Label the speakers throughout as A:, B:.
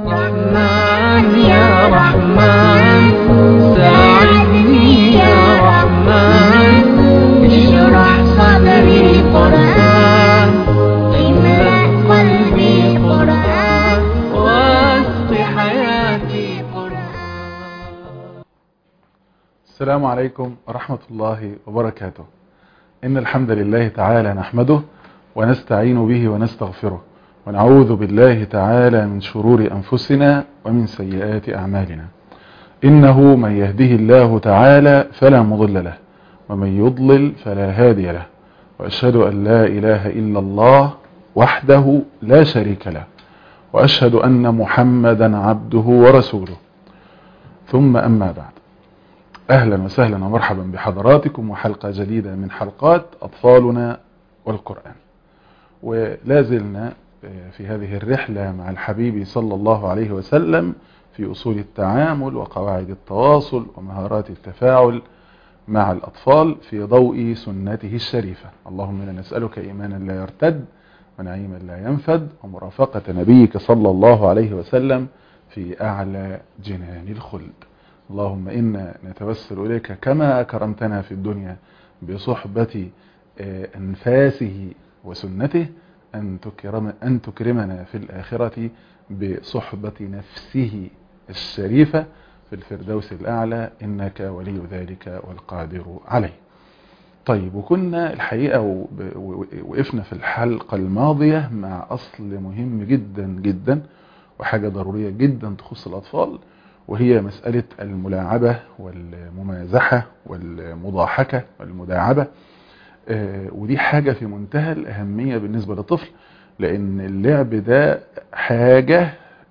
A: رحمن يا رحمن ساعدني يا رحمن اشرح صدري قرآن املأ قلبي قرآن واسق حياتي قرآن
B: السلام عليكم ورحمة الله وبركاته إن الحمد لله تعالى نحمده ونستعين به ونستغفره ونعوذ بالله تعالى من شرور أنفسنا ومن سيئات أعمالنا إنه من يهده الله تعالى فلا مضل له ومن يضلل فلا هادي له وأشهد أن لا إله إلا الله وحده لا شريك له وأشهد أن محمدا عبده ورسوله ثم أما بعد أهلا وسهلا ومرحبا بحضراتكم وحلقة جديدة من حلقات أطفالنا والقرآن ولا زلنا في هذه الرحلة مع الحبيب صلى الله عليه وسلم في أصول التعامل وقواعد التواصل ومهارات التفاعل مع الأطفال في ضوء سنته الشريفة اللهم إنا نسألك إيمانا لا يرتد ونعيما لا ينفد ومرافقة نبيك صلى الله عليه وسلم في أعلى جنان الخلد اللهم إنا نتوسل إليك كما أكرمتنا في الدنيا بصحبة أنفاسه وسنته أن, تكرم أن تكرمنا في الآخرة بصحبة نفسه الشريفة في الفردوس الأعلى إنك ولي ذلك والقادر عليه طيب وكنا الحقيقة وقفنا في الحلقة الماضية مع أصل مهم جدا جدا وحاجة ضرورية جدا تخص الأطفال وهي مسألة الملاعبة والممازحة والمضاحكة والمداعبة ودي حاجة في منتهى الأهمية بالنسبة للطفل لأن اللعب ده حاجة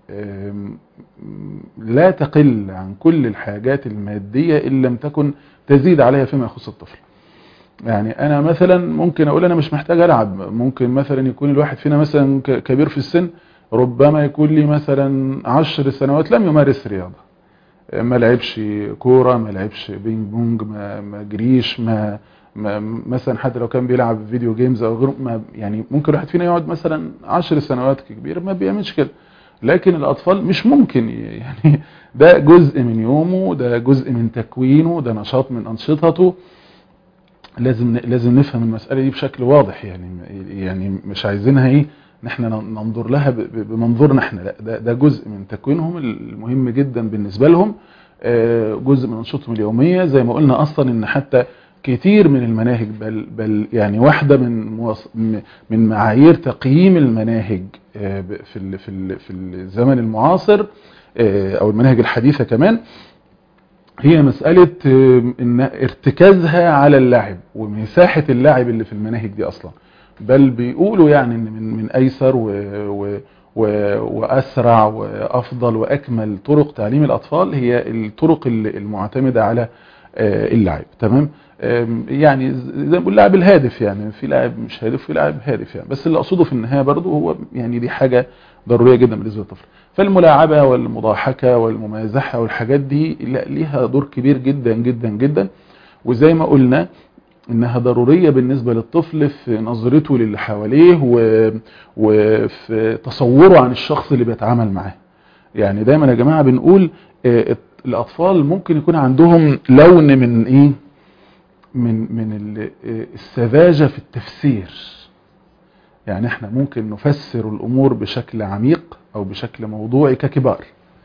B: لا تقل عن كل الحاجات المادية إن لم تكن تزيد عليها فيما يخص الطفل يعني أنا مثلا ممكن أقول أنا مش محتاج ألعب ممكن مثلا يكون الواحد فينا مثلا كبير في السن ربما يكون لي مثلا عشر سنوات لم يمارس رياضة ما لعبش كورة ما لعبش بينج بونج ما, ما جريش ما, ما مثلا حتى لو كان بيلعب فيديو جيمز او غيره ما يعني ممكن الواحد فينا يقعد مثلا عشر سنوات كبير ما بيعملش كده لكن الاطفال مش ممكن يعني ده جزء من يومه ده جزء من تكوينه ده نشاط من انشطته لازم لازم نفهم المسألة دي بشكل واضح يعني يعني مش عايزينها ايه ان احنا ننظر لها بمنظورنا احنا لا ده, ده جزء من تكوينهم المهم جدا بالنسبة لهم جزء من انشطتهم اليومية زي ما قلنا اصلا ان حتى كتير من المناهج بل, بل يعني واحدة من من معايير تقييم المناهج في ال في ال في الزمن المعاصر او المناهج الحديثة كمان هي مسألة ان ارتكازها على اللعب ومساحة اللعب اللي في المناهج دي اصلا بل بيقولوا يعني ان من من ايسر و و و واسرع وافضل واكمل طرق تعليم الاطفال هي الطرق المعتمدة على اللعب تمام يعني زي ما بقول لاعب الهادف يعني في لاعب مش هادف في لاعب هادف يعني بس اللي اقصده في النهايه برضه هو يعني دي حاجه ضروريه جدا بالنسبه للطفل فالملاعبه والمضاحكه والممازحه والحاجات دي لا ليها دور كبير جدا جدا جدا وزي ما قلنا انها ضروريه بالنسبه للطفل في نظرته للي حواليه وفي تصوره عن الشخص اللي بيتعامل معاه يعني دايما يا جماعه بنقول الاطفال ممكن يكون عندهم لون من ايه من من السذاجة في التفسير يعني احنا ممكن نفسر الامور بشكل عميق او بشكل موضوعي ككبار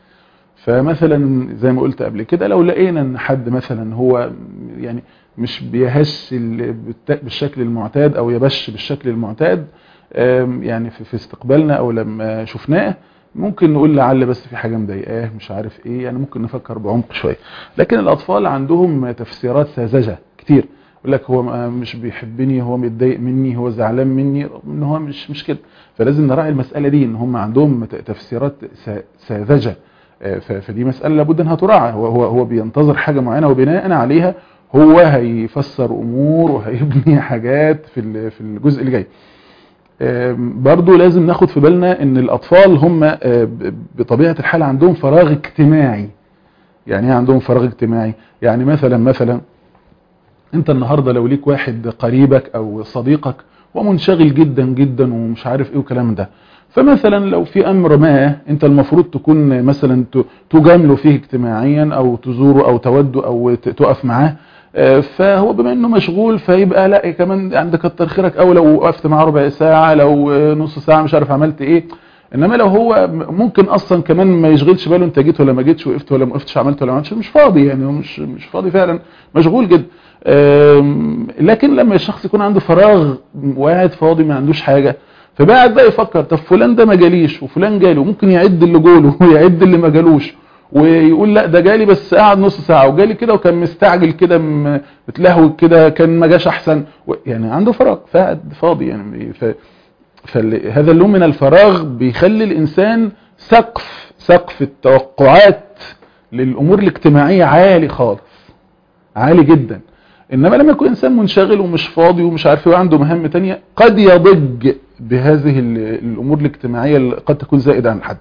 B: فمثلا زي ما قلت قبل كده لو لقينا ان حد مثلا هو يعني مش بيهش بالشكل المعتاد او يبش بالشكل المعتاد يعني في استقبالنا او لما شفناه ممكن نقول لعل بس في حاجة مضايقاه مش عارف ايه يعني ممكن نفكر بعمق شوية لكن الاطفال عندهم تفسيرات ساذجة كتير يقول لك هو مش بيحبني هو متضايق مني هو زعلان مني ان هو مش مش كده فلازم نراعي المسألة دي ان هم عندهم تفسيرات ساذجة فدي مسألة لابد انها تراعى هو هو هو بينتظر حاجة معينة وبناء عليها هو هيفسر امور وهيبني حاجات في في الجزء اللي جاي برضو لازم ناخد في بالنا ان الاطفال هم بطبيعة الحال عندهم فراغ اجتماعي يعني ايه عندهم فراغ اجتماعي يعني مثلا مثلا انت النهاردة لو ليك واحد قريبك او صديقك ومنشغل جدا جدا ومش عارف ايه وكلام ده فمثلا لو في امر ما انت المفروض تكون مثلا ت- تجامله فيه اجتماعيا او تزوره او توده او ت- تقف معاه آه، فهو بما انه مشغول فيبقى لا كمان عندك كتر خيرك او لو وقفت معاه ربع ساعة لو آه، نص ساعة مش عارف عملت ايه انما لو هو م- ممكن اصلا كمان ما يشغلش باله انت جيت ولا ما جيتش وقفت ولا ما وقفتش عملت ولا ما عملتش مش فاضي يعني هو مش مش فاضي فعلا مشغول جدا آم، لكن لما الشخص يكون عنده فراغ وقاعد فاضي ما عندوش حاجة فبقى بقى يفكر طب فلان ده ما جاليش وفلان جالي وممكن يعد اللي جوله ويعد اللي ما جالوش ويقول لا ده جالي بس قعد نص ساعة وجالي كده وكان مستعجل كده م- متلهوج كده كان ما جاش احسن و- يعني عنده فراغ فقعد فاضي يعني ف... فهذا اللون من الفراغ بيخلي الانسان سقف سقف التوقعات للامور الاجتماعية عالي خالص عالي جدا انما لما يكون انسان منشغل ومش فاضي ومش عارف ايه وعنده مهام تانية قد يضج بهذه ال- الامور الاجتماعية اللي قد تكون زائدة عن الحد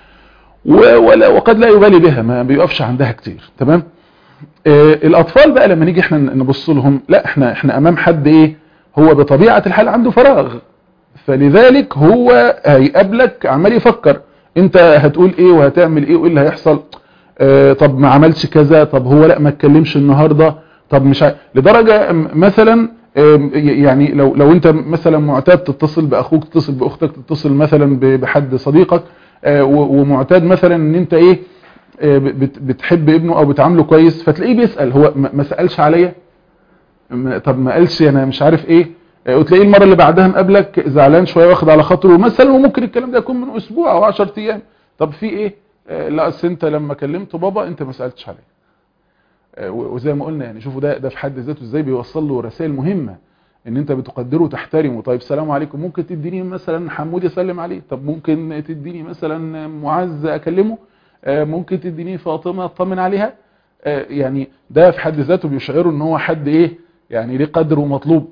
B: و- ولا وقد لا يبالي بها ما بيقفش عندها كتير تمام آه الاطفال بقى لما نيجي احنا نبص لهم لا احنا احنا امام حد ايه هو بطبيعة الحال عنده فراغ فلذلك هو هيقابلك عمال يفكر انت هتقول ايه وهتعمل ايه وايه اللي هيحصل آه طب ما عملش كذا طب هو لا ما اتكلمش النهارده طب مش ع... لدرجه م- مثلا آم، ي- يعني لو لو انت مثلا معتاد تتصل باخوك تتصل باختك تتصل مثلا ب- بحد صديقك آه، و- ومعتاد مثلا ان انت ايه آه، بت- بتحب ابنه او بتعامله كويس فتلاقيه بيسال هو ما ما سالش عليا م- طب ما قالش انا مش عارف ايه آه، وتلاقيه المره اللي بعدها مقابلك زعلان شويه واخد على خاطره مثلا وممكن الكلام ده يكون من اسبوع او 10 ايام طب في ايه آه، لا اصل انت لما كلمت بابا انت ما سالتش عليه آه، و- وزي ما قلنا يعني شوفوا ده ده في حد ذاته ازاي بيوصل له رسائل مهمه ان انت بتقدره وتحترمه طيب السلام عليكم ممكن تديني مثلا حمود يسلم عليه طب ممكن تديني مثلا معز اكلمه آه، ممكن تديني فاطمه اطمن عليها آه، يعني ده في حد ذاته بيشعره ان هو حد ايه يعني ليه قدر ومطلوب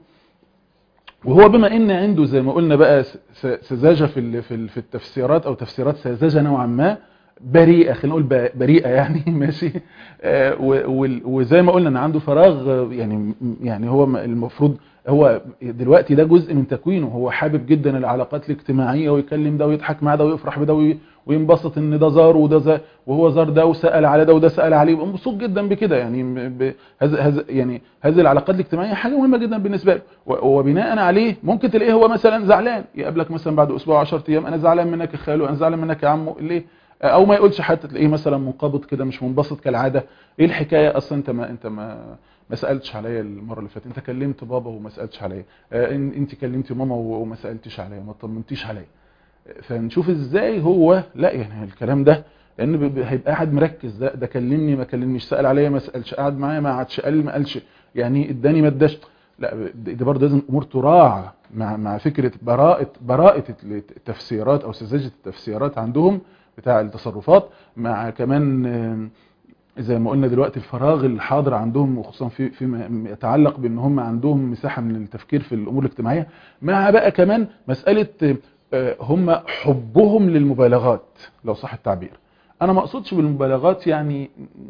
B: وهو بما ان عنده زي ما قلنا بقى س- س- سذاجه في ال- في ال- في التفسيرات او تفسيرات ساذجه نوعا ما بريئه خلينا نقول ب- بريئه يعني ماشي آه، و- وال- وزي ما قلنا ان عنده فراغ آه، يعني يعني هو م- المفروض هو دلوقتي ده جزء من تكوينه هو حابب جدا العلاقات الاجتماعيه ويكلم ده ويضحك مع ده ويفرح بده وي- وينبسط ان ده زار وده زار وهو زار ده وسال على ده وده سال عليه يبقى مبسوط جدا بكده يعني م- ب- هذا هذا يعني هذه العلاقات الاجتماعيه حاجه مهمه جدا بالنسبه له و- وبناء عليه ممكن تلاقيه هو مثلا زعلان يقابلك مثلا بعد اسبوع 10 ايام انا زعلان منك يا خالو انا زعلان منك يا عمو ليه او ما يقولش حتى تلاقيه مثلا منقبض كده مش منبسط كالعاده ايه الحكايه اصلا انت ما انت ما ما سالتش عليا المره اللي فاتت انت كلمت بابا وما سالتش عليا آه، إن- انت كلمتي ماما و- وما سالتيش عليا ما طمنتيش عليا فنشوف ازاي هو لا يعني الكلام ده لان ب- ب- هيبقى قاعد مركز ده ده كلمني ما كلمنيش سال عليا ما سالش قعد معايا ما قعدش قال لي ما قالش يعني اداني ما اداش لا دي دي برضه لازم امور تراعى مع مع فكره براءه براءه التفسيرات او سذاجه التفسيرات عندهم بتاع التصرفات مع كمان آم، زي ما قلنا دلوقتي الفراغ الحاضر عندهم وخصوصا في فيما يتعلق بان هم عندهم مساحه من التفكير في الامور الاجتماعيه مع بقى كمان مساله آه، هم حبهم للمبالغات لو صح التعبير انا ما اقصدش بالمبالغات يعني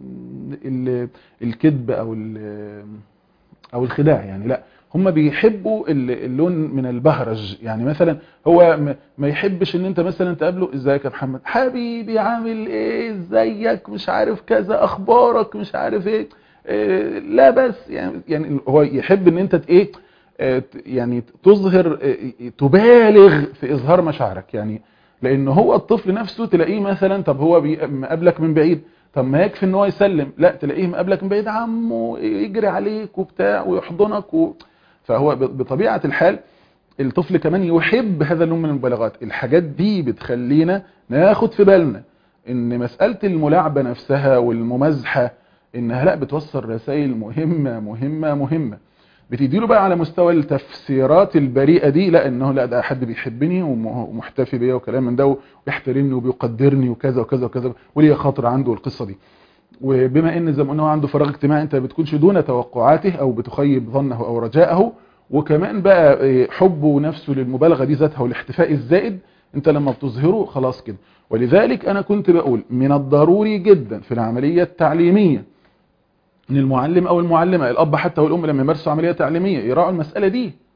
B: ال- الكذب او ال- او الخداع يعني لا هم بيحبوا ال- اللون من البهرج يعني مثلا هو م- ما يحبش ان انت مثلا تقابله ازيك يا محمد حبيبي عامل ايه ازيك مش عارف كذا اخبارك مش عارف ايه إيه، لا بس يعني يعني هو يحب ان انت ت- ايه آه، ت- يعني تظهر آه، تبالغ في اظهار مشاعرك يعني لان هو الطفل نفسه تلاقيه مثلا طب هو بي- مقابلك من بعيد طب ما يكفي ان هو يسلم لا تلاقيه مقابلك من بعيد عمو يجري عليك وبتاع ويحضنك و... فهو ب- بطبيعة الحال الطفل كمان يحب هذا اللون من المبالغات الحاجات دي بتخلينا ناخد في بالنا ان مسألة الملاعبة نفسها والممازحة انها لا بتوصل رسائل مهمة مهمة مهمة بتديله بقى على مستوى التفسيرات البريئة دي لا انه لا ده حد بيحبني وم- ومحتفي بيا وكلام من ده وبيحترمني وبيقدرني وكذا وكذا وكذا وليه خاطر عنده القصة دي وبما ان زي ما قلنا هو عنده فراغ اجتماعي انت بتكونش دون توقعاته او بتخيب ظنه او رجاءه وكمان بقى إيه، حبه نفسه للمبالغه دي ذاتها والاحتفاء الزائد انت لما بتظهره خلاص كده ولذلك انا كنت بقول من الضروري جدا في العمليه التعليميه ان المعلم او المعلمه الاب حتى والام لما يمارسوا عمليه تعليميه يراعوا المساله دي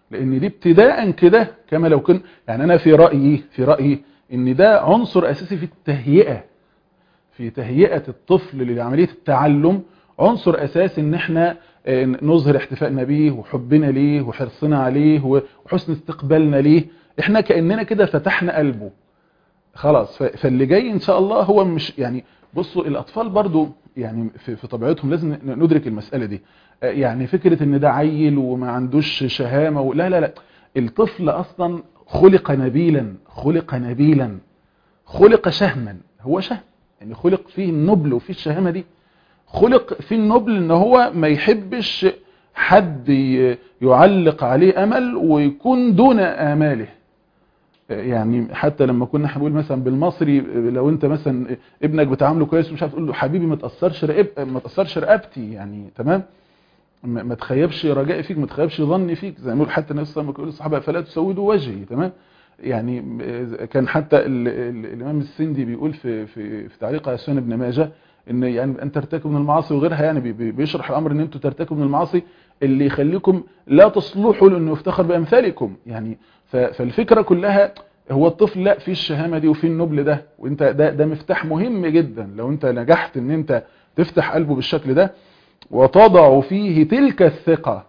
B: لان دي ابتداء كده كما لو كن يعني انا في رايي في رايي ان ده عنصر اساسي في التهيئه في تهيئه الطفل لعمليه التعلم عنصر اساسي ان احنا آه، نظهر احتفائنا بيه وحبنا ليه وحرصنا عليه وحسن استقبالنا ليه احنا كاننا كده فتحنا قلبه خلاص ف- فاللي جاي ان شاء الله هو مش يعني بصوا الاطفال برضو يعني في, في طبيعتهم لازم ن- ندرك المساله دي آه، يعني فكره ان ده عيل وما عندوش شهامه و... لا لا لا الطفل اصلا خلق نبيلا خلق نبيلا خلق شهما هو شهم يعني خلق فيه النبل وفيه الشهامه دي خلق فيه النبل ان هو ما يحبش حد ي- يعلق عليه امل ويكون دون اماله يعني حتى لما كنا هنقول مثلا بالمصري لو انت مثلا ابنك بتعامله كويس ومش عارف تقول له حبيبي ما تاثرش رقب ما تاثرش رقبتي يعني تمام ما ما تخيبش رجائي فيك ما تخيبش ظني فيك زي ما يقول حتى النبي صلى الله عليه وسلم يقول للصحابه فلا تسودوا وجهي تمام يعني كان حتى ال ال الامام السندي بيقول في في في تعليق على سنن ابن ماجه ان يعني ان ترتكبوا من المعاصي وغيرها يعني بي- بي- بيشرح الامر ان انتوا ترتكبوا من المعاصي اللي يخليكم لا تصلحوا لانه يفتخر بامثالكم يعني ف- فالفكره كلها هو الطفل لا في الشهامه دي وفي النبل ده وانت ده ده مفتاح مهم جدا لو انت نجحت ان انت تفتح قلبه بالشكل ده وتضع فيه تلك الثقه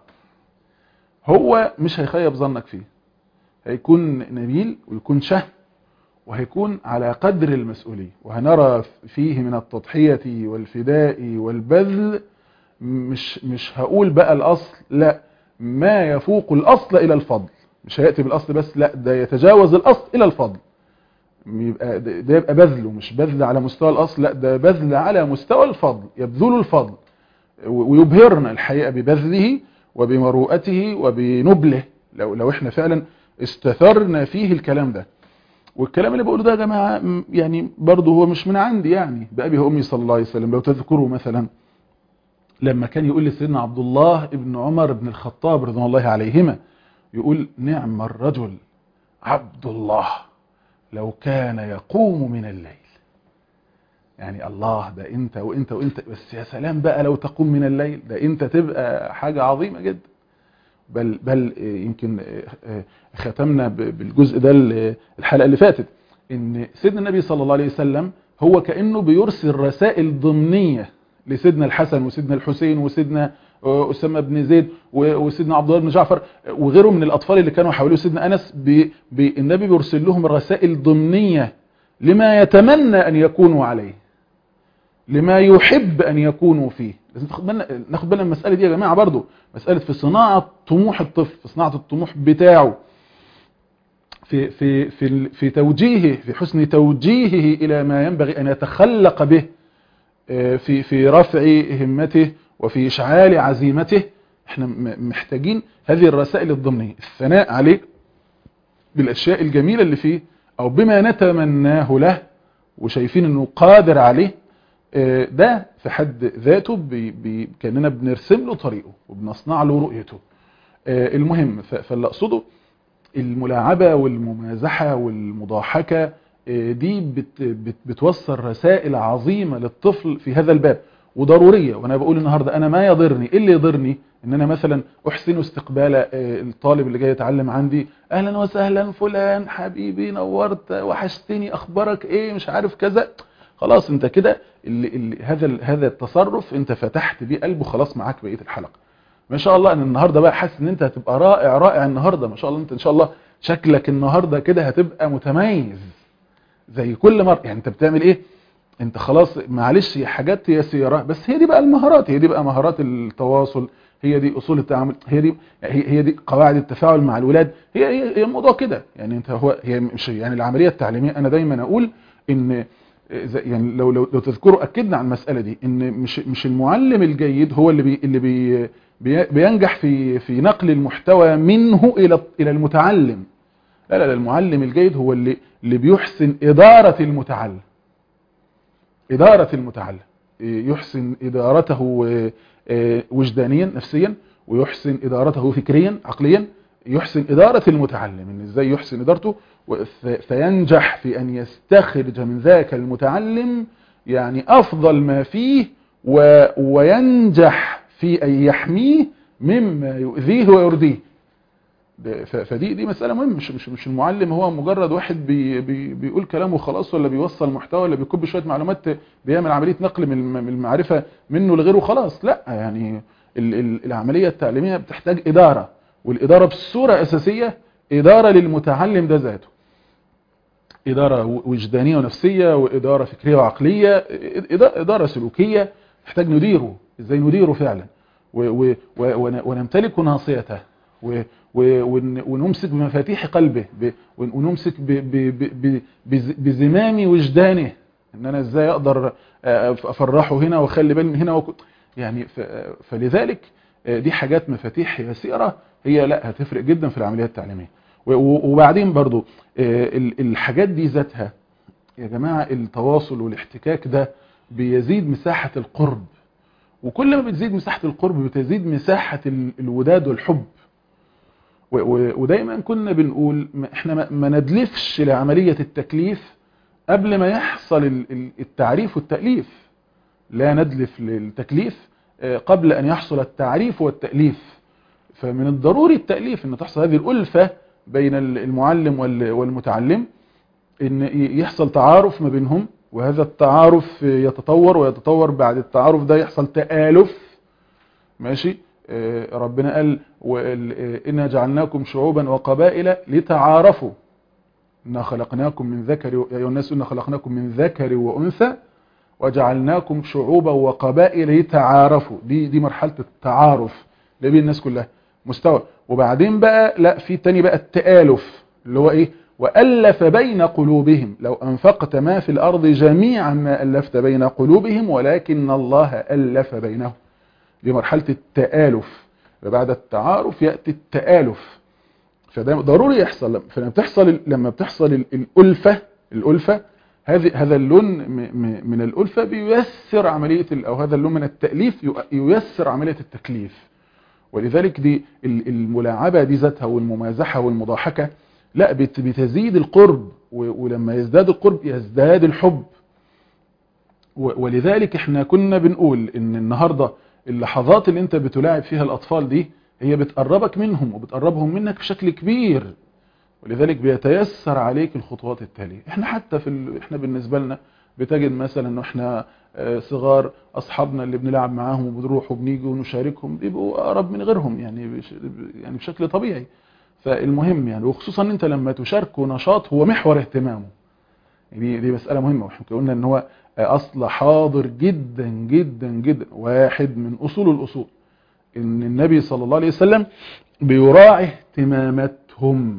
B: هو مش هيخيب ظنك فيه هيكون نبيل ويكون شهم وهيكون على قدر المسؤولية وهنرى فيه من التضحية والفداء والبذل مش مش هقول بقى الأصل لا ما يفوق الأصل إلى الفضل مش هيأتي بالأصل بس لا ده يتجاوز الأصل إلى الفضل يبقى ده ده يبقى بذله مش بذل على مستوى الأصل لا ده بذل على مستوى الفضل يبذل الفضل ويبهرنا الحقيقة ببذله وبمروءته وبنبله لو لو احنا فعلا استثرنا فيه الكلام ده والكلام اللي بقوله ده يا جماعه م- يعني برضه هو مش من عندي يعني بأبي وأمي صلى الله عليه وسلم لو تذكروا مثلا لما كان يقول لسيدنا عبد الله ابن عمر بن الخطاب رضوان الله عليهما يقول نعم الرجل عبد الله لو كان يقوم من الليل يعني الله ده انت وانت وانت بس يا سلام بقى لو تقوم من الليل ده انت تبقى حاجة عظيمة جدا بل بل آه، يمكن آه، آه، ختمنا ب- بالجزء ده ال- الحلقة اللي فاتت ان سيدنا النبي صلى الله عليه وسلم هو كأنه بيرسل رسائل ضمنية لسيدنا الحسن وسيدنا الحسين وسيدنا آه، أسامة بن زيد و- وسيدنا عبد الله بن جعفر آه، وغيرهم من الأطفال اللي كانوا حواليه سيدنا أنس بي بي النبي بيرسل لهم رسائل ضمنية لما يتمنى أن يكونوا عليه لما يحب أن يكونوا فيه لازم تاخد بالنا ناخد بالنا من المسألة دي يا جماعة برضو مسألة في صناعة طموح الطفل في صناعة الطموح بتاعه في في في ال- في توجيهه في حسن توجيهه إلى ما ينبغي أن يتخلق به آه، في في رفع همته وفي إشعال عزيمته احنا م- محتاجين هذه الرسائل الضمنية الثناء عليه بالأشياء الجميلة اللي فيه أو بما نتمناه له وشايفين أنه قادر عليه آه، ده في حد ذاته بي بي كأننا بنرسم له طريقه وبنصنع له رؤيته آه، المهم ف- فاللي أقصده الملاعبة والممازحة والمضاحكة آه، دي بت بت بتوصل رسائل عظيمة للطفل في هذا الباب وضرورية وانا بقول النهاردة انا ما يضرني ايه اللي يضرني ان انا مثلا احسن استقبال آه، الطالب اللي جاي يتعلم عندي اهلا وسهلا فلان حبيبي نورت وحشتني اخبارك ايه مش عارف كذا خلاص انت كده اللي اللي هذا ال- هذا التصرف انت فتحت بيه قلبه خلاص معاك بقيه الحلقه ما شاء الله ان النهارده بقى حاسس ان انت هتبقى رائع رائع النهارده ما شاء الله انت ان شاء الله شكلك النهارده كده هتبقى متميز زي كل مره يعني انت بتعمل ايه انت خلاص معلش هي حاجات يسيره بس هي دي بقى المهارات هي دي بقى مهارات التواصل هي دي اصول التعامل هي دي هي, هي دي قواعد التفاعل مع الولاد هي هي, هي الموضوع كده يعني انت هو هي مش يعني العمليه التعليميه انا دايما اقول ان زي- يعني لو لو لو تذكروا اكدنا على المساله دي ان مش مش المعلم الجيد هو اللي بي اللي بي بي- بينجح في في نقل المحتوى منه الى الى المتعلم لا لا لا، المعلم الجيد هو اللي اللي بيحسن اداره المتعلم اداره المتعلم إيه، يحسن ادارته آه، آه، وجدانيا نفسيا ويحسن ادارته فكريا عقليا يحسن اداره المتعلم ان ازاي يحسن ادارته و- ف- فينجح في ان يستخرج من ذاك المتعلم يعني افضل ما فيه و- وينجح في ان يحميه مما يؤذيه ويرديه ده- ف- فدي دي مساله مهمه مش مش مش المعلم هو مجرد واحد بي بي بيقول كلام وخلاص ولا بيوصل محتوى ولا بيكب شويه معلومات بيعمل عمليه نقل من الم- من المعرفه منه لغيره خلاص لا يعني ال- ال- العمليه التعليميه بتحتاج اداره والاداره بصوره اساسيه اداره للمتعلم ده ذاته إدارة وجدانية ونفسية وإدارة فكرية وعقلية إد- إدارة سلوكية نحتاج نديره إزاي نديره فعلا و- و- و- ون- ونمتلك ناصيته و- و- ون- ونمسك بمفاتيح قلبه ب- ون- ونمسك ب- ب- ب- ب- بز- بزمام وجدانه ان انا ازاي اقدر آه، افرحه هنا واخلي بالي من هنا وك... يعني ف... فلذلك آه، دي حاجات مفاتيح يسيرة هي لا هتفرق جدا في العملية التعليمية و- و- وبعدين برضو آه، ال- الحاجات دي ذاتها يا جماعة التواصل والاحتكاك ده بيزيد مساحة القرب وكل ما بتزيد مساحة القرب بتزيد مساحة ال- الوداد والحب و- و- ودايما كنا بنقول ما- احنا ما- ما ندلفش لعملية التكليف قبل ما يحصل ال- ال- التعريف والتأليف لا ندلف للتكليف آه، قبل أن يحصل التعريف والتأليف فمن الضروري التأليف أن تحصل هذه الألفة بين ال- المعلم وال- والمتعلم ان ي- يحصل تعارف ما بينهم وهذا التعارف يتطور ويتطور بعد التعارف ده يحصل تآلف ماشي آه، ربنا قال وال- آه، إنا جعلناكم شعوبا وقبائل لتعارفوا إنا خلقناكم من ذكر يا أيها الناس إنا خلقناكم من ذكر وأنثى وجعلناكم شعوبا وقبائل لتعارفوا دي دي مرحلة التعارف اللي بين الناس كلها مستوى وبعدين بقى لا في تاني بقى التآلف اللي هو ايه وألف بين قلوبهم لو أنفقت ما في الأرض جميعا ما ألفت بين قلوبهم ولكن الله ألف بينهم دي مرحلة التآلف وبعد التعارف يأتي التآلف فده ضروري يحصل فلما بتحصل لما بتحصل ال- الألفة الألفة هذه هذا اللون م- م- من الألفة بييسر عملية ال- أو هذا اللون من التأليف يؤ- ييسر عملية التكليف ولذلك دي ال- الملاعبة دي ذاتها والممازحة والمضاحكة لا بت- بتزيد القرب و- ولما يزداد القرب يزداد الحب و- ولذلك احنا كنا بنقول ان النهاردة اللحظات اللي انت بتلاعب فيها الاطفال دي هي بتقربك منهم وبتقربهم منك بشكل كبير ولذلك بيتيسر عليك الخطوات التالية احنا حتى في ال... احنا بالنسبة لنا بتجد مثلا انه احنا آه، صغار اصحابنا اللي بنلعب معاهم وبنروح وبنيجي ونشاركهم بيبقوا اقرب من غيرهم يعني بش... يعني بشكل طبيعي فالمهم يعني وخصوصا انت لما تشاركه نشاط هو محور اهتمامه دي دي مسألة مهمة واحنا قلنا ان هو اصل حاضر جدا جدا جدا واحد من اصول الاصول ان النبي صلى الله عليه وسلم بيراعي اهتماماتهم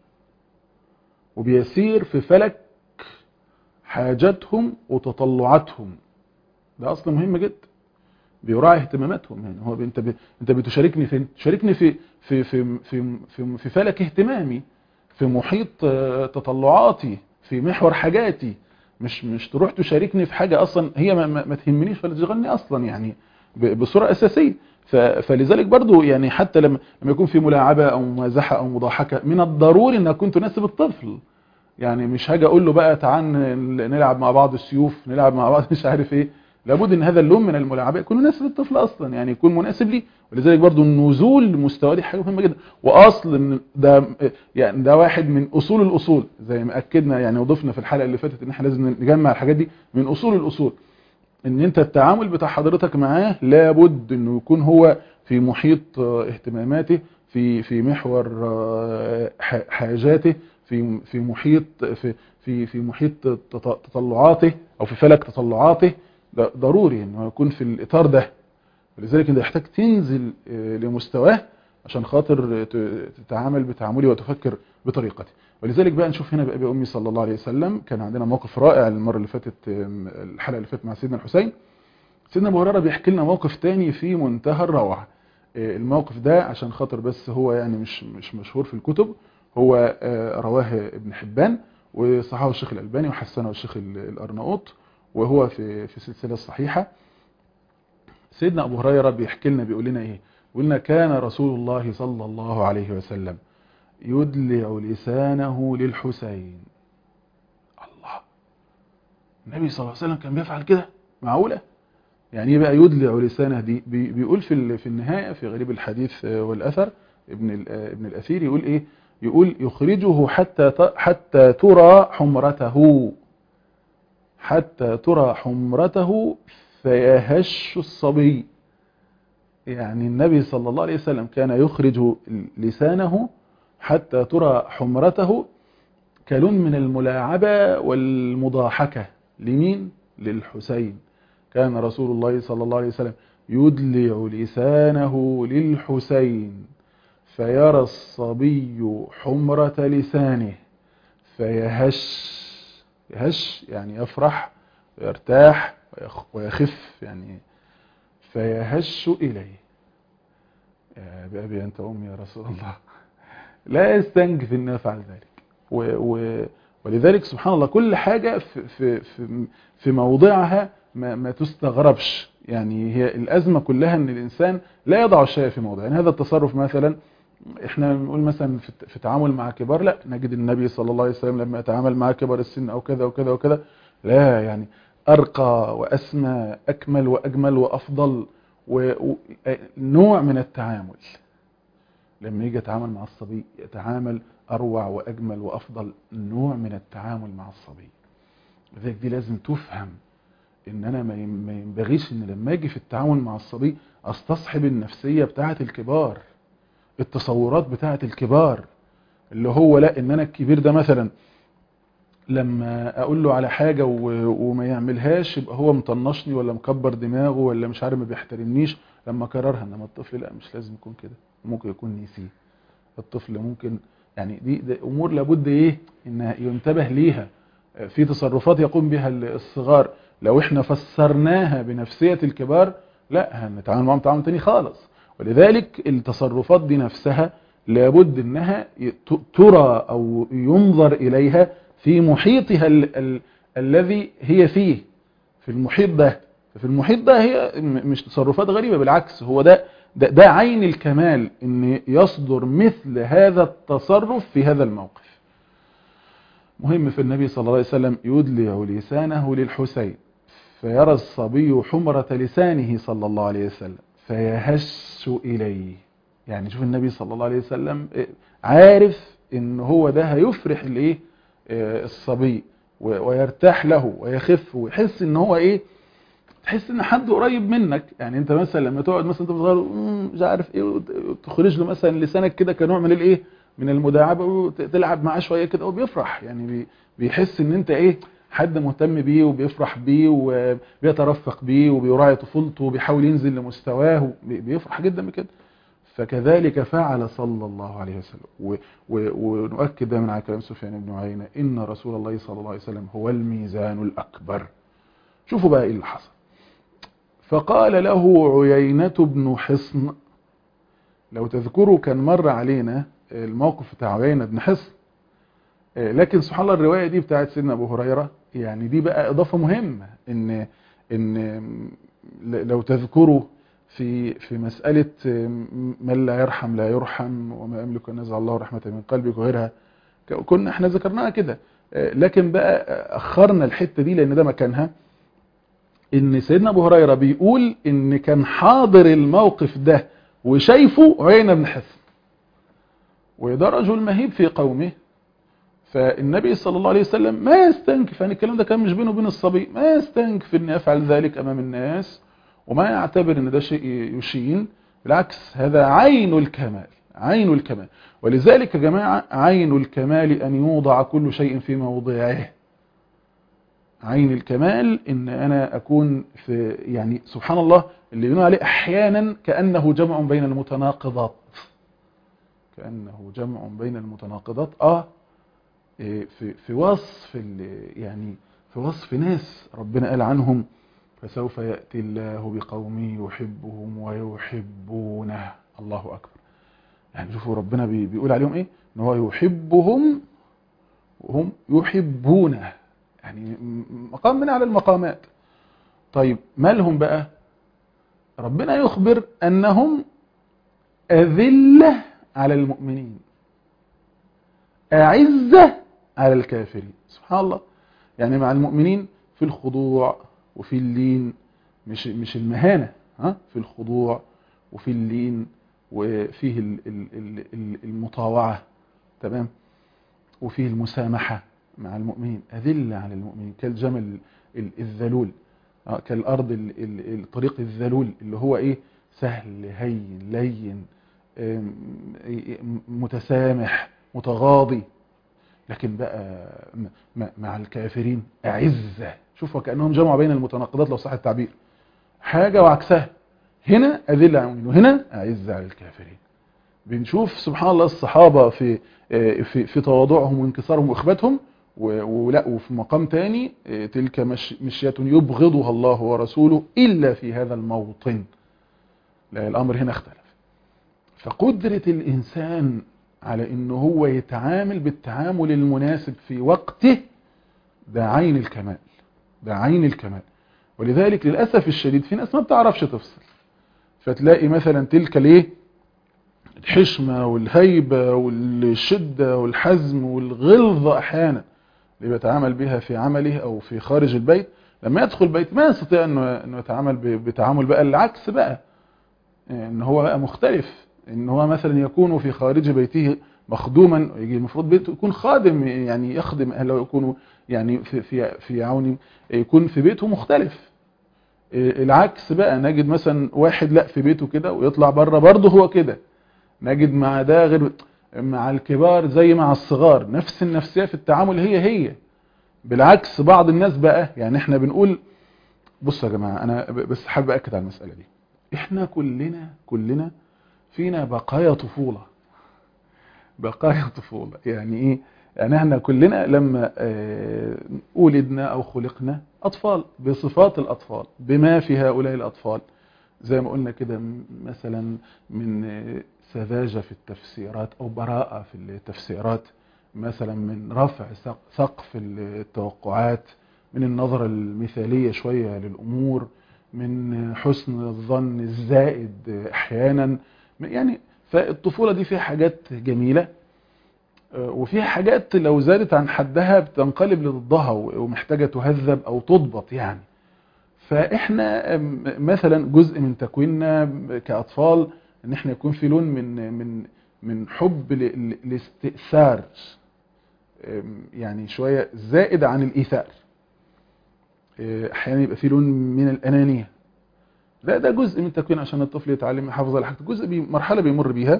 B: وبيسير في فلك حاجاتهم وتطلعاتهم ده اصل مهم جدا بيراعي اهتماماتهم يعني هو انت ب... انت بتشاركني فين تشاركني في في في في في, في فلك اهتمامي في محيط آه، تطلعاتي في محور حاجاتي مش مش تروح تشاركني في حاجة اصلا هي ما, ما, ما تهمنيش ولا تشغلني اصلا يعني ب- بصورة اساسية ف- فلذلك برضو يعني حتى لما لما يكون في ملاعبة او ممازحة او مضاحكة من الضروري انها تكون تناسب الطفل يعني مش هاجي اقول له بقى تعال ن- نلعب مع بعض السيوف نلعب مع بعض مش عارف ايه لابد ان هذا اللون من الملاعبة يكون مناسب للطفل اصلا يعني يكون مناسب لي ولذلك برضو النزول لمستوى دي حاجة مهمة جدا واصل ان ده يعني ده واحد من اصول الاصول زي ما اكدنا يعني وضفنا في الحلقة اللي فاتت ان احنا لازم نجمع الحاجات دي من اصول الاصول ان انت التعامل بتاع حضرتك معاه لابد انه يكون هو في محيط آه، اهتماماته في في محور آه، ح- حاجاته في في محيط في في في محيط تط- تطلعاته او في فلك تطلعاته ده ضروري انه يكون في الاطار ده ولذلك انت يحتاج تنزل آه، لمستواه عشان خاطر ت- تتعامل بتعاملي وتفكر بطريقتي ولذلك بقى نشوف هنا بقى بأبي أمي صلى الله عليه وسلم كان عندنا موقف رائع المرة اللي فاتت آم، الحلقة اللي فاتت مع سيدنا الحسين سيدنا أبو هريرة بيحكي لنا موقف تاني في منتهى الروعة آه، الموقف ده عشان خاطر بس هو يعني مش مش مشهور في الكتب هو آه، رواه ابن حبان وصححه الشيخ الألباني وحسنه الشيخ ال- الأرناؤوط وهو في في السلسلة الصحيحة سيدنا أبو هريرة بيحكي لنا بيقول لنا إيه بيقول لنا كان رسول الله صلى الله عليه وسلم يدلع لسانه للحسين الله النبي صلى الله عليه وسلم كان بيفعل كده معقولة يعني ايه بقى يدلع لسانه دي بي- بيقول في ال- في النهاية في غريب الحديث آه، والأثر ابن ال- آه، ابن الاثير يقول ايه يقول يخرجه حتى ت- حتى ترى حمرته حتى ترى حمرته فيهش الصبي يعني النبي صلى الله عليه وسلم كان يخرج لسانه حتى ترى حمرته كلون من الملاعبة والمضاحكة لمين؟ للحسين كان رسول الله صلى الله عليه وسلم يدلع لسانه للحسين فيرى الصبي حمرة لسانه فيهش يهش يعني يفرح ويرتاح ويخ- ويخف يعني فيهش إليه يا بأبي أنت أمي يا رسول الله لا يستنكف أن يفعل ذلك و و ولذلك سبحان الله كل حاجة في, في, في, في موضعها ما, ما تستغربش يعني هي الأزمة كلها أن الإنسان لا يضع الشيء في موضع يعني هذا التصرف مثلا احنا بنقول مثلا في في التعامل مع كبار لا نجد النبي صلى الله عليه وسلم لما يتعامل مع كبار السن او كذا وكذا وكذا لا يعني ارقى واسمى اكمل واجمل وافضل ونوع من التعامل لما يجي يتعامل مع الصبي يتعامل اروع واجمل وافضل نوع من التعامل مع الصبي لذلك دي لازم تفهم ان انا ما ين- ما ينبغيش ان لما اجي في التعامل مع الصبي استصحب النفسيه بتاعه الكبار التصورات بتاعه الكبار اللي هو لا ان انا الكبير ده مثلا لما اقول له على حاجة و- وما يعملهاش يبقى هو مطنشني ولا مكبر دماغه ولا مش عارف ما بيحترمنيش لما كررها انما الطفل لا مش لازم يكون كده ممكن يكون نسيه الطفل ممكن يعني دي, دي امور لابد ايه ان ينتبه ليها في تصرفات يقوم بها الصغار لو احنا فسرناها بنفسية الكبار لا هنتعامل معاهم تعامل تاني خالص ولذلك التصرفات دي نفسها لابد انها ي- ت- ترى او ينظر اليها في محيطها ال ال الذي هي فيه في المحيط ده في المحيط ده هي م- مش تصرفات غريبة بالعكس هو ده ده, ده عين الكمال ان يصدر مثل هذا التصرف في هذا الموقف مهم في النبي صلى الله عليه وسلم يدلع لسانه للحسين فيرى الصبي حمرة لسانه صلى الله عليه وسلم فيهش إليه يعني شوف النبي صلى الله عليه وسلم إيه، عارف ان هو ده هيفرح الايه آه، الصبي و- ويرتاح له ويخف ويحس ان هو ايه تحس ان حد قريب منك يعني انت مثلا لما تقعد مثلا انت صغير "مم، مش عارف ايه وت- وتخرج له مثلا لسانك كده كنوع من الايه من المداعبه وتلعب معاه شويه كده وبيفرح يعني بي- بيحس ان انت ايه حد مهتم بيه وبيفرح بيه وبيترفق بيه وبيراعي طفولته وبيحاول ينزل لمستواه بي- بيفرح جدا بكده فكذلك فعل صلى الله عليه وسلم و- و- ونؤكد دائما على كلام سفيان بن عيينة إن رسول الله صلى الله عليه وسلم هو الميزان الأكبر شوفوا بقى إيه اللي حصل فقال له عيينة بن حصن لو تذكروا كان مر علينا الموقف بتاع عيينة بن حصن آه، لكن سبحان الله الرواية دي بتاعت سيدنا أبو هريرة يعني دي بقى إضافة مهمة إن إن ل- لو تذكروا في في مسألة من لا يرحم لا يرحم وما يملك أن ينزع الله رحمة من قلبك وغيرها ك- كنا احنا ذكرناها كده آه، لكن بقى أخرنا الحتة دي لأن ده مكانها ان سيدنا ابو هريره بيقول ان كان حاضر الموقف ده وشايفه عيينة بن حصن وده رجل مهيب في قومه فالنبي صلى الله عليه وسلم ما يستنكف يعني الكلام ده كان مش بينه وبين الصبي ما يستنكف ان يفعل ذلك امام الناس وما يعتبر ان ده شيء يشين بالعكس هذا عين الكمال عين الكمال ولذلك يا جماعة عين الكمال ان يوضع كل شيء في موضعه عين الكمال ان انا اكون في يعني سبحان الله اللي بنقول عليه احيانا كانه جمع بين المتناقضات كانه جمع بين المتناقضات اه إيه، في في وصف ال- يعني في وصف ناس ربنا قال عنهم فسوف ياتي الله بقوم يحبهم ويحبونه الله اكبر يعني شوفوا ربنا بي- بيقول عليهم ايه ان هو يحبهم وهم يحبونه يعني م- مقام من على المقامات طيب مالهم بقى ربنا يخبر أنهم أذلة على المؤمنين أعزة على الكافرين سبحان الله يعني مع المؤمنين في الخضوع وفي اللين مش مش المهانة ها في الخضوع وفي اللين وفيه ال- ال- ال- ال- المطاوعة تمام وفيه المسامحة مع المؤمنين أذلة على المؤمنين كالجمل ال- الذلول آه، كالأرض ال- ال- الطريق الذلول اللي هو إيه سهل هين لين آم، م- متسامح متغاضي لكن بقى م- م- مع الكافرين أعزة شوفوا كأنهم جمعوا بين المتناقضات لو صح التعبير حاجة وعكسها هنا أذلة على المؤمنين وهنا أعزة على الكافرين بنشوف سبحان الله الصحابة في آه، في في تواضعهم وانكسارهم واخباتهم و- ولا وفي مقام تاني آه، تلك مش مشية يبغضها الله ورسوله إلا في هذا الموطن لا الأمر هنا اختلف فقدرة الإنسان على إنه هو يتعامل بالتعامل المناسب في وقته ده عين الكمال ده عين الكمال ولذلك للأسف الشديد في ناس ما بتعرفش تفصل فتلاقي مثلا تلك الايه الحشمة والهيبة والشدة والحزم والغلظة أحيانا اللي بيتعامل بها في عمله أو في خارج البيت لما يدخل البيت ما يستطيع أنه أنه يتعامل ب- بتعامل بقى العكس بقى ان هو بقى مختلف ان هو مثلا يكون في خارج بيته مخدوما يجي المفروض بيته يكون خادم يعني يخدم اهله يكون يعني في في في عون يكون في بيته مختلف العكس بقى نجد مثلا واحد لا في بيته كده ويطلع بره برضه هو كده نجد مع ده غير مع الكبار زي مع الصغار نفس النفسية في التعامل هي هي بالعكس بعض الناس بقى يعني احنا بنقول بصوا يا جماعة انا ب- بس حابب اكد على المسألة دي احنا كلنا كلنا فينا بقايا طفولة بقايا طفولة يعني ايه يعني احنا كلنا لما آه، ولدنا او خلقنا اطفال بصفات الاطفال بما في هؤلاء الاطفال زي ما قلنا كده م- مثلا من آه، سذاجة في التفسيرات او براءة في التفسيرات مثلا من رفع سق- سقف التوقعات من النظرة المثالية شوية للأمور من حسن الظن الزائد أحيانا يعني فالطفولة دي فيها حاجات جميلة آه، وفيها حاجات لو زادت عن حدها بتنقلب لضدها ومحتاجة تهذب أو تضبط يعني فإحنا آم، مثلا جزء من تكويننا كأطفال إن إحنا يكون في لون من من من حب ل- ل- الاستئثار آم، يعني شوية زائد عن الإيثار آه، أحيانا يبقى في لون من الأنانية لا ده جزء من التكوين عشان الطفل يتعلم يحافظ على حاجته جزء بي مرحلة بيمر بيها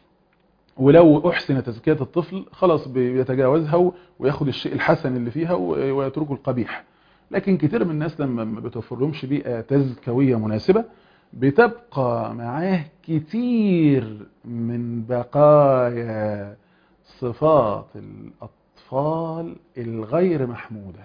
B: ولو أحسن تزكية الطفل خلاص بيتجاوزها و- وياخد الشيء الحسن اللي فيها و- ويترك القبيح لكن كتير من الناس لما ما بتوفرلهمش بيئة تزكوية مناسبة بتبقى معاه كتير من بقايا صفات الأطفال الغير محمودة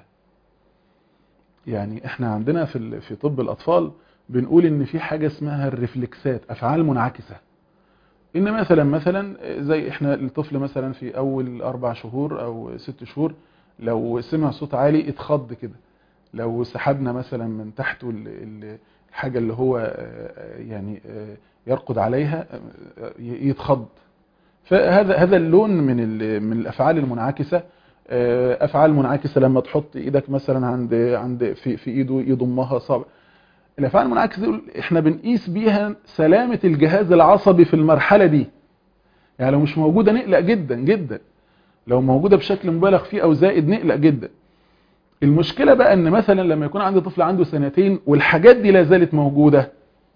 B: يعني احنا عندنا في ال- في طب الأطفال بنقول ان في حاجة اسمها الرفلكسات أفعال منعكسة ان مثلا مثلا زي احنا الطفل مثلا في اول اربع شهور او ست شهور لو سمع صوت عالي اتخض كده لو سحبنا مثلا من تحته ال- ال- الحاجة اللي هو آه، يعني آه، يرقد عليها آه، ي- يتخض فهذا هذا اللون من ال- من الافعال المنعكسه آه، افعال منعكسه لما تحط ايدك مثلا عند عند في في ايده يضمها صابع الافعال المنعكسه دول احنا بنقيس بيها سلامه الجهاز العصبي في المرحله دي يعني لو مش موجوده نقلق جدا جدا لو موجوده بشكل مبالغ فيه او زائد نقلق جدا المشكله بقى ان مثلا لما يكون عندي طفل عنده سنتين والحاجات دي لا زالت موجوده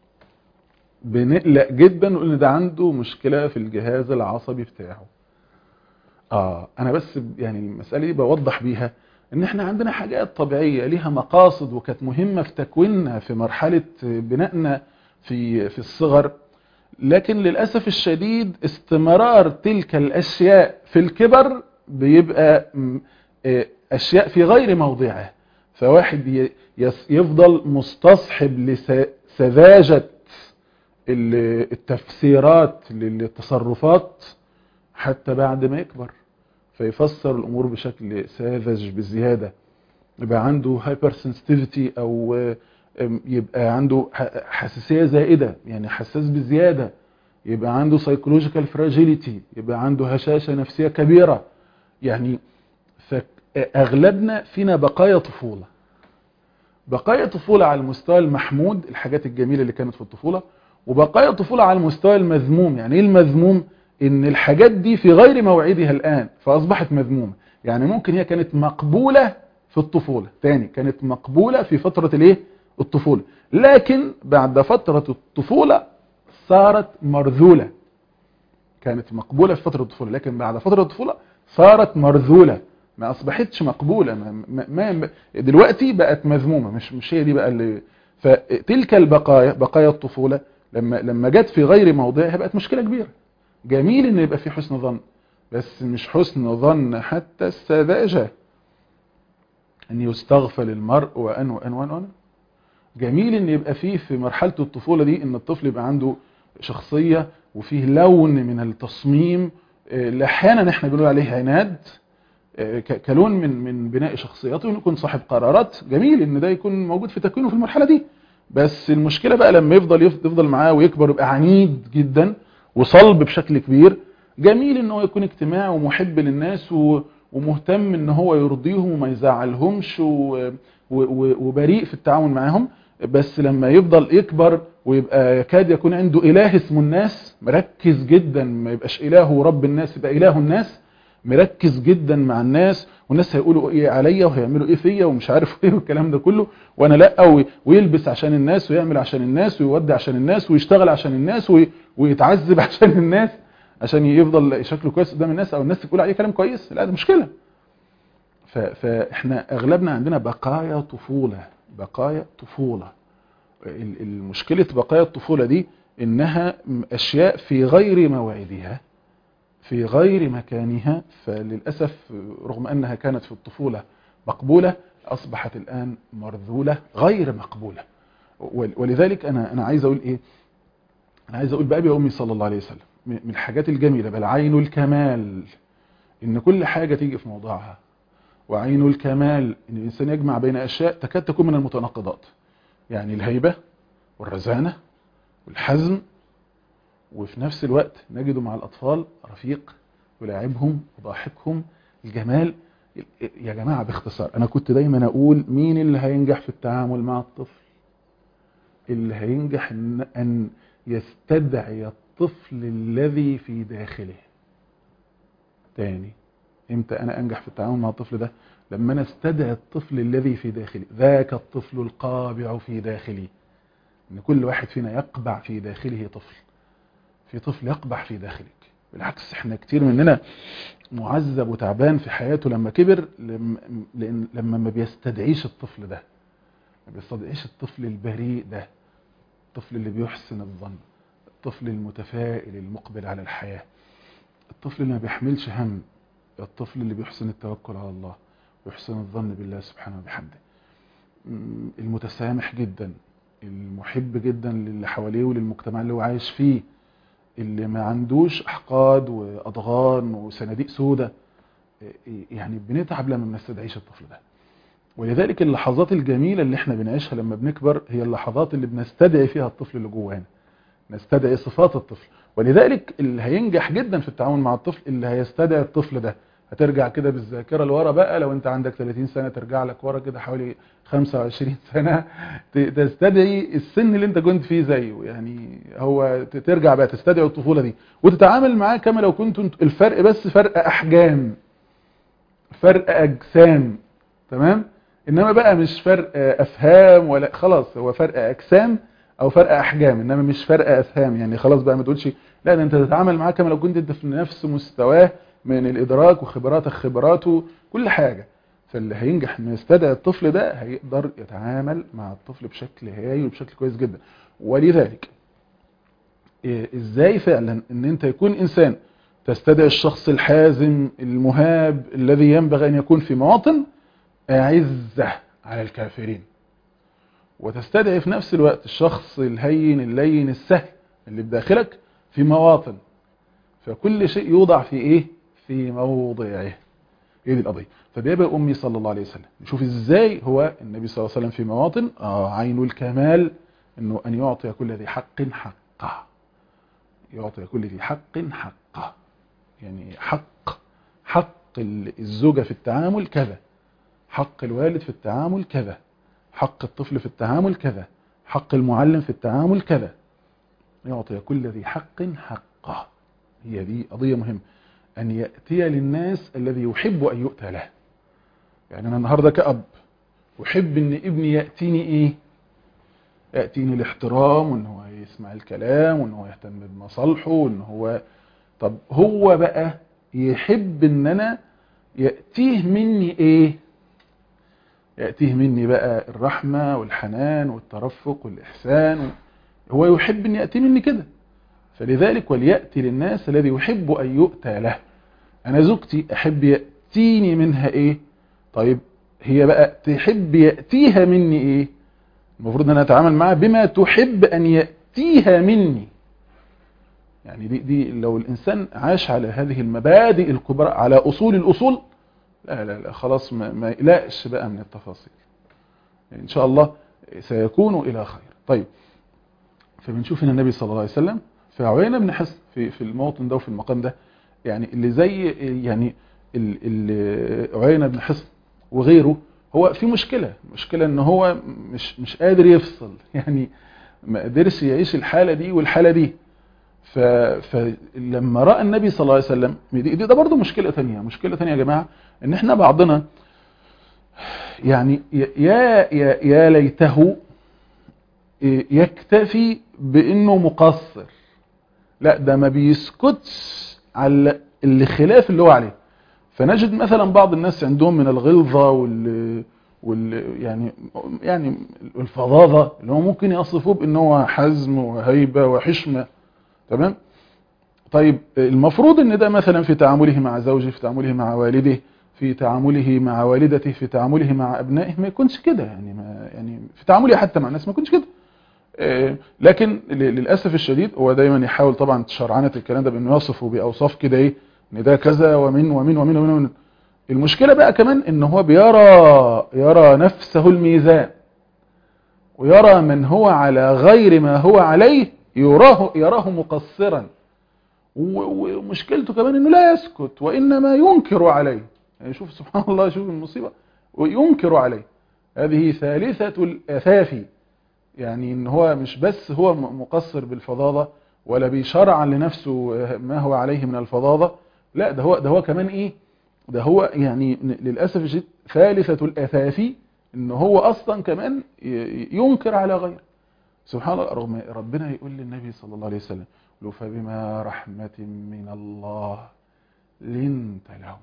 B: بنقلق جدا ونقول ان ده عنده مشكله في الجهاز العصبي بتاعه اه انا بس يعني المساله دي بوضح بيها ان احنا عندنا حاجات طبيعيه ليها مقاصد وكانت مهمه في تكويننا في مرحله بنائنا في في الصغر لكن للاسف الشديد استمرار تلك الاشياء في الكبر بيبقى م- آه، اشياء في غير موضعها فواحد ي- يس- يفضل مستصحب لسذاجه ال- التفسيرات للتصرفات حتى بعد ما يكبر فيفسر الامور بشكل ساذج بزياده يبقى عنده هايبر سنسيتيفيتي او أم، يبقى عنده ح- حساسيه زائده يعني حساس بزياده يبقى عنده سايكولوجيكال فراجيليتي يبقى عنده هشاشه نفسيه كبيره يعني فاغلبنا فينا بقايا طفوله بقايا طفوله على المستوى المحمود الحاجات الجميله اللي كانت في الطفوله وبقايا الطفولة على المستوى المذموم يعني ايه المذموم ان الحاجات دي في غير موعدها الآن فأصبحت مذمومة يعني ممكن هي كانت مقبولة في الطفولة تاني كانت مقبولة في فترة الايه الطفولة لكن بعد فترة الطفولة صارت مرذولة كانت مقبولة في فترة الطفولة لكن بعد فترة الطفولة صارت مرذولة ما أصبحتش مقبولة ما ما ما دلوقتي بقت مذمومة مش مش هي دي بقى اللي فتلك البقايا بقايا الطفولة لما لما جت في غير موضعها بقت مشكلة كبيرة جميل ان يبقى في حسن ظن بس مش حسن ظن حتى السذاجة ان يستغفل المرء وان وان وان وان جميل ان يبقى فيه في مرحلة الطفولة دي ان الطفل يبقى عنده شخصية وفيه لون من التصميم احيانا احنا بنقول عليه عناد كلون من من بناء شخصيته انه يكون صاحب قرارات جميل ان ده يكون موجود في تكوينه في المرحلة دي بس المشكلة بقى لما يفضل يفضل معاه ويكبر يبقى عنيد جدا وصلب بشكل كبير جميل ان هو يكون اجتماعي ومحب للناس ومهتم ان هو يرضيهم وما يزعلهمش وبريء في التعامل معاهم بس لما يفضل يكبر ويبقى يكاد يكون عنده اله اسمه الناس مركز جدا ما يبقاش اله رب الناس يبقى اله الناس مركز جدا مع الناس والناس هيقولوا ايه عليا وهيعملوا ايه فيا ومش عارف ايه والكلام ده كله وانا لا ويلبس عشان الناس ويعمل عشان الناس ويودي عشان الناس ويشتغل عشان الناس ويتعذب عشان الناس عشان يفضل شكله كويس قدام الناس او الناس تقول عليه كلام كويس لا ده مشكله فاحنا اغلبنا عندنا بقايا طفوله بقايا طفوله المشكله بقايا الطفوله دي انها اشياء في غير موعدها في غير مكانها فللأسف رغم أنها كانت في الطفولة مقبولة أصبحت الآن مرذولة غير مقبولة ولذلك أنا أنا عايز أقول إيه أنا عايز أقول بأبي وأمي صلى الله عليه وسلم من الحاجات الجميلة بل عين الكمال إن كل حاجة تيجي في موضعها وعين الكمال إن الإنسان يجمع بين أشياء تكاد تكون من المتناقضات يعني الهيبة والرزانة والحزم وفي نفس الوقت نجد مع الأطفال رفيق يلاعبهم وضاحكهم الجمال يا جماعة باختصار أنا كنت دايما أقول مين اللي هينجح في التعامل مع الطفل اللي هينجح إن, أن يستدعي الطفل الذي في داخله تاني امتى أنا أنجح في التعامل مع الطفل ده لما أنا استدعي الطفل الذي في داخلي ذاك الطفل القابع في داخلي ان كل واحد فينا يقبع في داخله طفل في طفل يقبح في داخلك بالعكس احنا كتير مننا معذب وتعبان في حياته لما كبر لأن لما ما بيستدعيش الطفل ده ما بيستدعيش الطفل البريء ده الطفل اللي بيحسن الظن الطفل المتفائل المقبل على الحياة الطفل اللي ما بيحملش هم الطفل اللي بيحسن التوكل على الله ويحسن الظن بالله سبحانه وبحمده المتسامح جدا المحب جدا للي حواليه وللمجتمع اللي هو عايش فيه اللي ما عندوش احقاد واضغان وصناديق سودة يعني بنتعب لما ما نستدعيش الطفل ده ولذلك اللحظات الجميلة اللي احنا بنعيشها لما بنكبر هي اللحظات اللي بنستدعي فيها الطفل اللي جوانا نستدعي صفات الطفل ولذلك اللي هينجح جدا في التعامل مع الطفل اللي هيستدعي الطفل ده هترجع كده بالذاكرة لورا بقى لو انت عندك 30 سنة ترجع لك ورا كده حوالي 25 سنة تستدعي السن اللي انت كنت فيه زيه يعني هو ترجع بقى تستدعي الطفولة دي وتتعامل معاه كما لو كنت الفرق بس فرق احجام فرق اجسام تمام انما بقى مش فرق افهام ولا خلاص هو فرق اجسام او فرق احجام انما مش فرق افهام يعني خلاص بقى ما تقولش لا ده انت تتعامل معاه كما لو كنت انت في نفس مستواه من الادراك وخبراتك خبراته كل حاجة فاللي هينجح انه يستدعي الطفل ده هيقدر يتعامل مع الطفل بشكل هايل وبشكل كويس جدا ولذلك ازاي فعلا ان انت يكون انسان تستدعي الشخص الحازم المهاب الذي ينبغي ان يكون في مواطن اعزة على الكافرين وتستدعي في نفس الوقت الشخص الهين اللين السهل اللي بداخلك في مواطن فكل شيء يوضع في ايه في موضعه هي دي القضيه فبيبقى امي صلى الله عليه وسلم نشوف ازاي هو النبي صلى الله عليه وسلم في مواطن آه عين الكمال انه ان يعطي كل ذي حق حقه يعطي كل ذي حق حقه يعني حق حق الزوجه في التعامل كذا حق الوالد في التعامل كذا حق الطفل في التعامل كذا حق المعلم في التعامل كذا يعطي كل ذي حق حقه هي دي قضية مهمة أن يأتي للناس الذي يحب أن يؤتى له يعني أنا النهاردة كأب أحب أن ابني يأتيني إيه يأتيني الاحترام وأن هو يسمع الكلام وأن هو يهتم بمصالحه وأن هو طب هو بقى يحب أن أنا يأتيه مني إيه يأتيه مني بقى الرحمة والحنان والترفق والإحسان هو يحب أن يأتي مني كده فلذلك وليأتي للناس الذي يحب أن يؤتى له أنا زوجتي أحب يأتيني منها إيه طيب هي بقى تحب يأتيها مني إيه المفروض أن أنا أتعامل معها بما تحب أن يأتيها مني يعني دي, دي لو الإنسان عاش على هذه المبادئ الكبرى على أصول الأصول لا لا لا خلاص ما, ما يقلقش بقى من التفاصيل إن شاء الله سيكون إلى خير طيب فبنشوف ان النبي صلى الله عليه وسلم فعوينا بن حسن في في الموطن ده وفي المقام ده يعني اللي زي يعني عوينا بن حسن وغيره هو في مشكلة مشكلة ان هو مش مش قادر يفصل يعني ما قدرش يعيش الحالة دي والحالة دي ف فلما راى النبي صلى الله عليه وسلم دي ده برضه مشكلة ثانيه مشكلة ثانيه يا جماعة ان احنا بعضنا يعني يا يا يا ليته يكتفي بانه مقصر لا ده ما بيسكتش على اللي خلاف اللي هو عليه فنجد مثلا بعض الناس عندهم من الغلظة وال وال يعني يعني الفظاظة اللي هو ممكن يصفوه بان هو حزم وهيبة وحشمة تمام طيب المفروض ان ده مثلا في تعامله مع زوجه في تعامله مع والده في تعامله مع والدته في تعامله مع ابنائه ما يكونش كده يعني ما يعني في تعامله حتى مع الناس ما يكونش كده لكن للأسف الشديد هو دايما يحاول طبعا تشرعنة الكلام ده بأنه يصفه بأوصاف كده ايه ان ده كذا ومن ومن ومن ومن, ومن. المشكلة بقى كمان ان هو بيرى يرى نفسه الميزان ويرى من هو على غير ما هو عليه يراه يراه مقصرا ومشكلته كمان انه لا يسكت وانما ينكر عليه يعني شوف سبحان الله شوف المصيبة وينكر عليه هذه ثالثة الأثافي يعني ان هو مش بس هو مقصر بالفظاظة ولا بيشرع لنفسه ما هو عليه من الفظاظة لا ده هو ده هو كمان ايه ده هو يعني للأسف الشديد ثالثة الأثافي ان هو اصلا كمان ينكر على غيره سبحان الله رغم ربنا يقول للنبي صلى الله عليه وسلم لو فبما رحمة من الله لنت لهم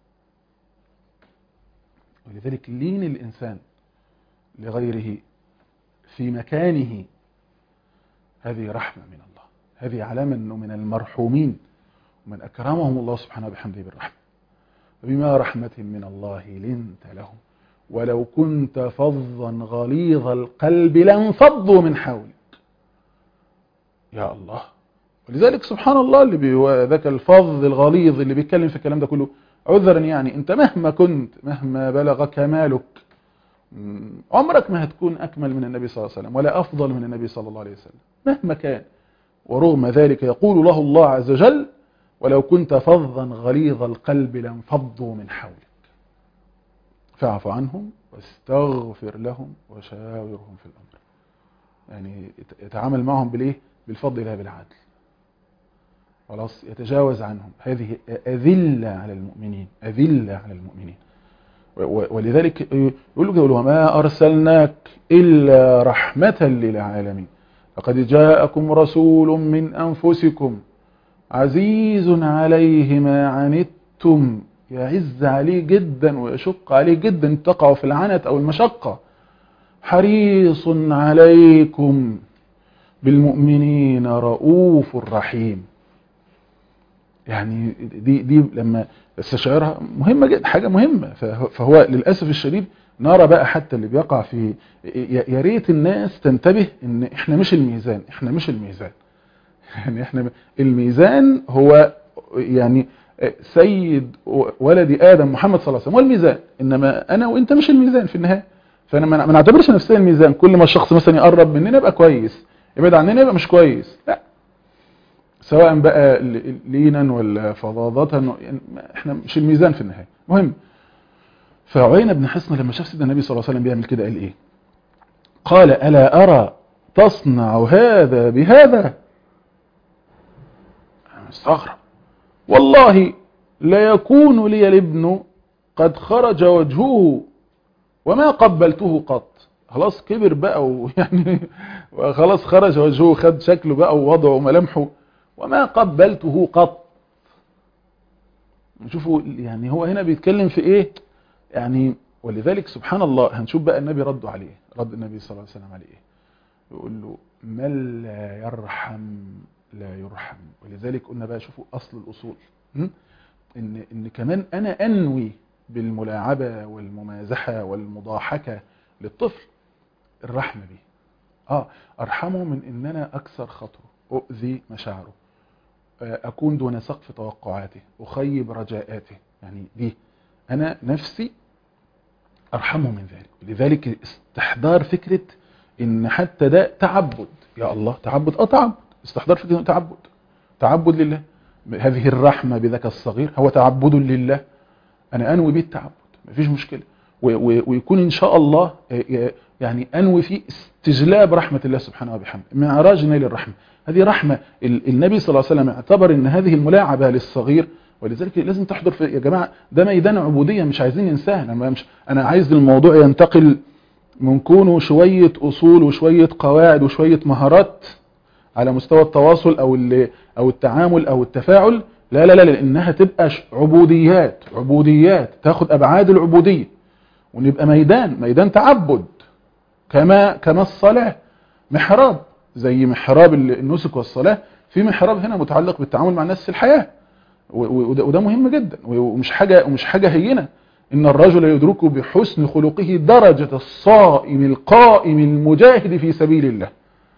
B: ولذلك لين الإنسان لغيره في مكانه هذه رحمة من الله هذه علامة أنه من المرحومين ومن أكرمهم الله سبحانه وبحمده بالرحمة فبما رحمة من الله لنت لهم ولو كنت فظا غليظ القلب لانفضوا من حولك يا الله ولذلك سبحان الله اللي بي ذاك الفظ الغليظ اللي بيتكلم في الكلام ده كله عذرا يعني انت مهما كنت مهما بلغ كمالك عمرك ما هتكون أكمل من النبي صلى الله عليه وسلم ولا أفضل من النبي صلى الله عليه وسلم مهما كان ورغم ذلك يقول له الله عز وجل ولو كنت فظا غليظ القلب لانفضوا من حولك فاعف عنهم واستغفر لهم وشاورهم في الأمر يعني يتعامل معهم بالايه بالفضل لا بالعدل خلاص يتجاوز عنهم هذه أذلة على المؤمنين أذلة على المؤمنين ولذلك يقول له وما أرسلناك إلا رحمة للعالمين لقد جاءكم رسول من أنفسكم عزيز عليه ما عنتم يعز عليه جدا ويشق عليه جدا تقع في العنت أو المشقة حريص عليكم بالمؤمنين رؤوف رحيم يعني دي دي لما استشعرها مهمة جدا حاجة مهمة فهو للأسف الشديد نرى بقى حتى اللي بيقع في يا ريت الناس تنتبه ان احنا مش الميزان احنا مش الميزان يعني احنا الميزان هو يعني سيد ولد آدم محمد صلى الله عليه وسلم هو الميزان انما انا وانت مش الميزان في النهاية فانا ما نعتبرش نفسنا الميزان كل ما الشخص مثلا يقرب مننا يبقى كويس يبعد عننا يبقى مش كويس لا سواء بقى لينا ولا فظاظة احنا مش الميزان في النهاية مهم فعين بن حصن لما شاف سيدنا النبي صلى الله عليه وسلم بيعمل كده قال ايه قال ألا أرى تصنع هذا بهذا استغرب والله لا يكون لي الابن قد خرج وجهه وما قبلته قط خلاص كبر بقى ويعني خلاص خرج وجهه خد شكله بقى ووضعه وملامحه وما قبلته قط شوفوا يعني هو هنا بيتكلم في ايه يعني ولذلك سبحان الله هنشوف بقى النبي رده عليه رد النبي صلى الله عليه وسلم عليه ايه يقول له من لا يرحم لا يرحم ولذلك قلنا بقى شوفوا اصل الاصول م? ان ان كمان انا انوي بالملاعبه والممازحه والمضاحكه للطفل الرحمه بيه اه ارحمه من ان انا اكسر خطره اؤذي مشاعره اكون دون سقف توقعاته اخيب رجاءاته يعني دي انا نفسي ارحمه من ذلك لذلك استحضار فكره ان حتى ده تعبد يا الله تعبد اه تعبد استحضار فكره تعبد تعبد لله هذه الرحمه بذاك الصغير هو تعبد لله انا انوي به التعبد مفيش مشكله ويكون ان شاء الله يعني انوي فيه استجلاب رحمه الله سبحانه وبحمده معراج نيل الرحمه هذه رحمه النبي صلى الله عليه وسلم اعتبر ان هذه الملاعبه للصغير ولذلك لازم تحضر في يا جماعه ده ميدان عبوديه مش عايزين ننساه انا مش انا عايز الموضوع ينتقل من كونه شويه اصول وشويه قواعد وشويه مهارات على مستوى التواصل او او التعامل او التفاعل لا لا لا لانها تبقى عبوديات عبوديات تاخد ابعاد العبوديه ونبقى ميدان ميدان تعبد كما كما الصلاه محراب زي محراب النسك والصلاه في محراب هنا متعلق بالتعامل مع الناس في الحياه وده مهم جدا ومش حاجه ومش حاجه هينه ان الرجل يدرك بحسن خلقه درجه الصائم القائم المجاهد في سبيل الله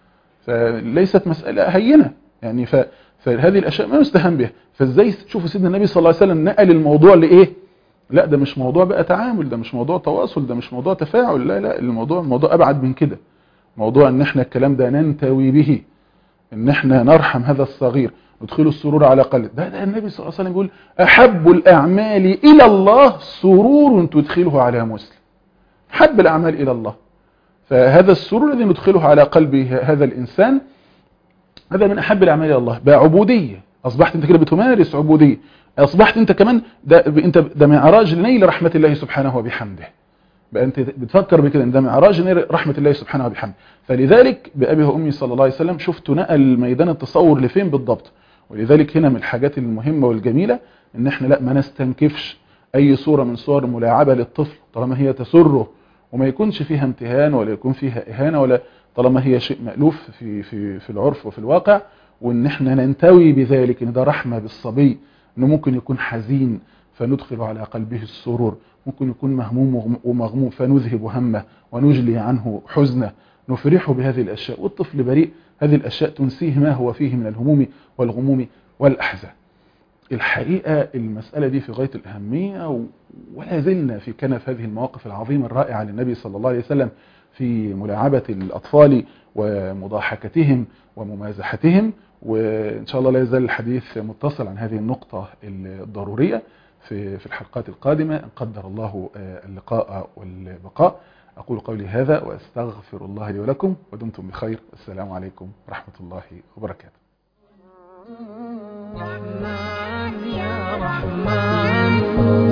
B: فليست مساله هينه يعني ف فهذه الاشياء ما يستهان بها فازاي تشوفوا سيدنا النبي صلى الله عليه وسلم نقل الموضوع لايه لا ده مش موضوع بقى تعامل ده مش موضوع تواصل ده مش موضوع تفاعل لا لا الموضوع الموضوع ابعد من كده موضوع ان احنا الكلام ده ننتوي به ان احنا نرحم هذا الصغير ندخله السرور على قلبه ده, ده النبي صلى الله عليه وسلم يقول احب الاعمال الى الله سرور تدخله على مسلم حب الاعمال الى الله فهذا السرور الذي ندخله على قلب هذا الانسان هذا من احب الاعمال الى الله بقى عبوديه اصبحت انت كده بتمارس عبوديه اصبحت انت كمان ده انت ده معراج لنيل رحمه الله سبحانه وبحمده بقى انت بتفكر بكده ان ده معراج نيل رحمه الله سبحانه وبحمده فلذلك بابي وامي صلى الله عليه وسلم شفت نقل ميدان التصور لفين بالضبط ولذلك هنا من الحاجات المهمه والجميله ان احنا لا ما نستنكفش اي صوره من صور ملاعبه للطفل طالما هي تسره وما يكونش فيها امتهان ولا يكون فيها اهانه ولا طالما هي شيء مألوف في في في العرف وفي الواقع وان احنا ننتوي بذلك ان ده رحمه بالصبي انه ممكن يكون حزين فندخل على قلبه السرور ممكن يكون مهموم ومغموم فنذهب همه ونجلي عنه حزنه نفرحه بهذه الاشياء والطفل بريء هذه الاشياء تنسيه ما هو فيه من الهموم والغموم والاحزان الحقيقه المساله دي في غايه الاهميه ولا زلنا في كنف هذه المواقف العظيمه الرائعه للنبي صلى الله عليه وسلم في ملاعبه الاطفال ومضاحكتهم وممازحتهم وإن شاء الله لا يزال الحديث متصل عن هذه النقطة الضرورية في في الحلقات القادمة إن قدر الله اللقاء والبقاء أقول قولي هذا وأستغفر الله لي ولكم ودمتم بخير السلام عليكم ورحمة الله وبركاته
A: رحمن يا رحمن